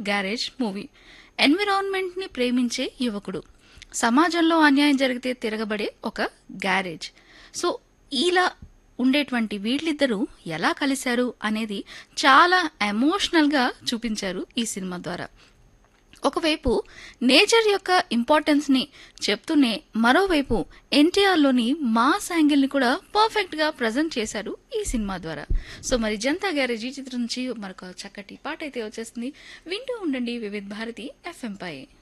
garage movie ఎన్విరాన్మెంట్ని ప్రేమించే యువకుడు సమాజంలో అన్యాయం జరిగితే తిరగబడే ఒక గ్యారేజ్ సో ఇలా ఉండేటువంటి వీళ్ళిద్దరూ ఎలా కలిశారు అనేది చాలా ఎమోషనల్గా చూపించారు ఈ సినిమా ద్వారా ఒకవైపు నేచర్ యొక్క ఇంపార్టెన్స్ని చెప్తూనే మరోవైపు ఎన్టీఆర్లోని మాస్ యాంగిల్ని కూడా పర్ఫెక్ట్గా ప్రజెంట్ చేశారు ఈ సినిమా ద్వారా సో మరి జనతా గ్యారేజ్ ఈ చిత్రం నుంచి మరొక చక్కటి పాట అయితే వచ్చేస్తుంది వింటూ ఉండండి వివిధ్ భారతి ఎఫ్ఎం పై